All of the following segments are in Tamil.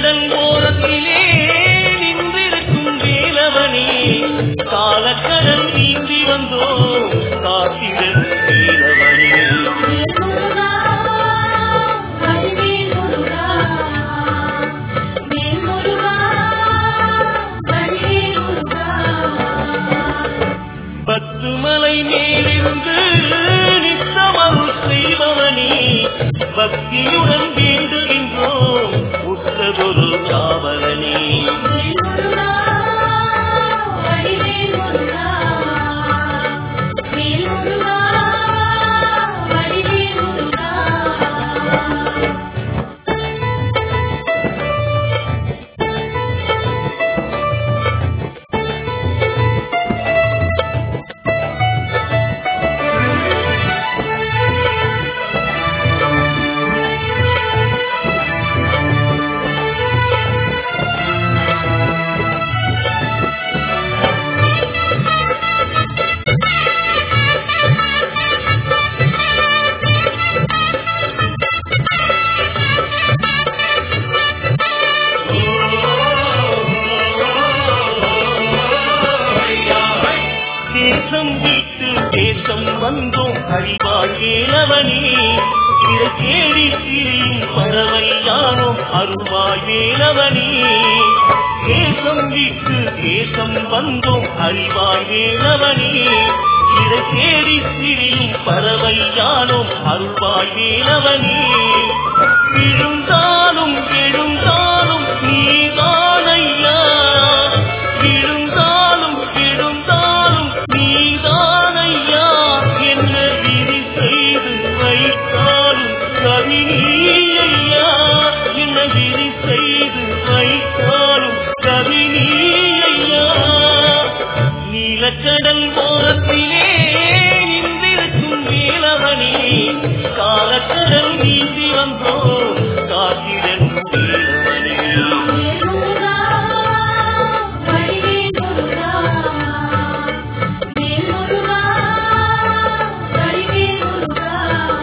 நீலக்கடல் ஓரத்திலே நின்றிருக்கும் வேலவனே காலக்கடல் நீந்தி வந்தோ காத்திடன் வேலவனே முருகா வடிவேல் முருகா வேல் முருகா வடிவேல் முருகா பத்து மலை மேலிருந்து நித்தமருள் செய்பவனே பக்தியுடன் வேண்டுகின்றோம் உத்ததொரு காவலனே வேல் முருகா வடிவேல் முருகா வேல் முருகா வடிவேல் முருகா தேசம் விட்டு தேசம் வந்தோம் அறிவாள் வேலவனே இதை தேடி திரியும் பறவை யானோம் அருவாய் வேலவனே தேசம் விட்டு தேசம் வந்தோம் அறிவாய் வேலவனே இதை தேடி திரியும் பறவை யானோம் அருவாய் வேலவனே விழுந்தாலும் எழுந்தாலும் நீதானையா விழுந்தாலும் விழுந்தாலும் நீதானையா என்ன விதி செய்து வைத்தாலும் கவினியையா என்ன விதி செய்து வைத்தாலும் கவினியையா நீலக்கடல் ஓரத்திலே இந்திருக்கும் வேலவனே காலக்கடல் நீந்தி வந்தோம் காத்திடன் வேலவனே வேல் முருகா வடிவேல் முருகா வேல் முருகா வடிவேல் முருகா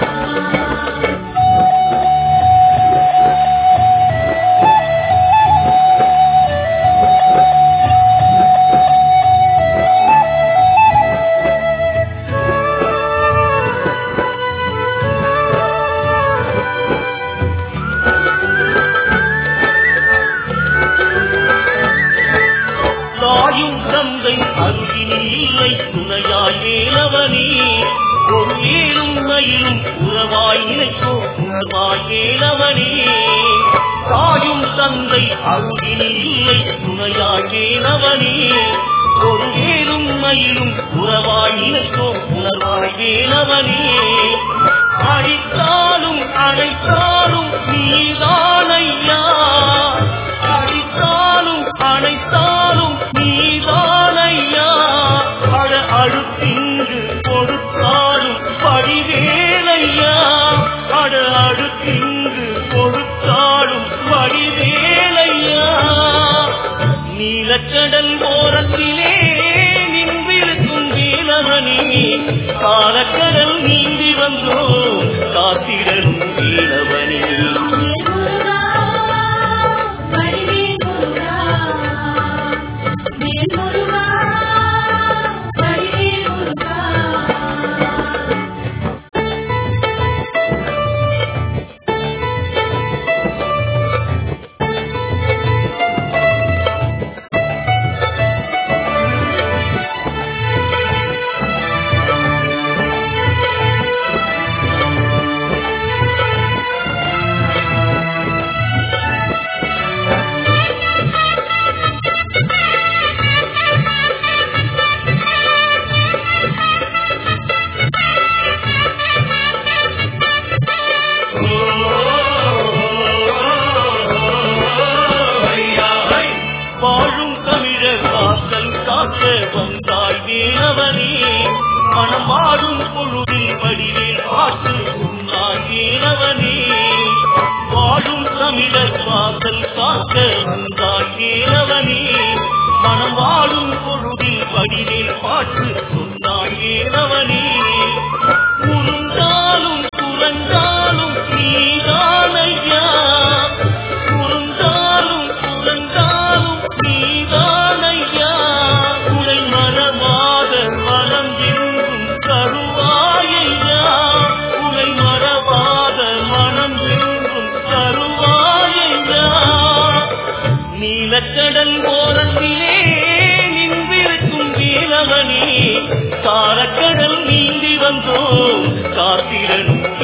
தாயும் தந்தை அருகினில் இல்லை துணையாய் வேலவனே ஒரு மேலும் மயிலும் உறவாய் நினைக்கோ உணர்வாய் வேலவனே தாயும் தந்தை அருகினில் இல்லை துணையாய் வேலவனே ஒரு மேலும் மயிலும் உறவாய் நினைக்கோ உணர்வாய் வேலவனே அடித்தாலும் அழைத்தாலும் நீதானையா அடித்தாலும் அணைத்தாலும் நீதானையா அழ அழுத்திங்கு கொடுத்தாலும் படிவேலையா அட அழுத்திங்கு கொடுத்தாலும் படிவேலையா நீலக்கடல் ஓரத்திலே நின்றிருக்கும் வேலவனே காலக்கடல் நீந்தி வந்தோம் காத்திடலும் வேலவனே வேல் முருகா வடிவேல் முருகா வேல் முருகா வடிவேல் முருகா வாழும் தமிழர் வாசல் காக்க வந்தாய் வேலவனே மனம் ஆடும் பொழுதில் வடிவேல் பாட்டு உன்னாய் வேலவனே வாழும் தமிழர் வாசல் காக்க வந்தாய் வேலவனே மனம் வாழும் பொழுதில் வடிவேல் பாட்டு சொன்னாய் வேலவனே குறுந்தாலும் குறந்தாலும் நீதானையா குறுந்தாலும் நீலக்கடல் ஓரத்திலே நின்றிருக்கும் வீரவனே காரக்கடல் நீந்தி வந்தோம் காத்திரனும்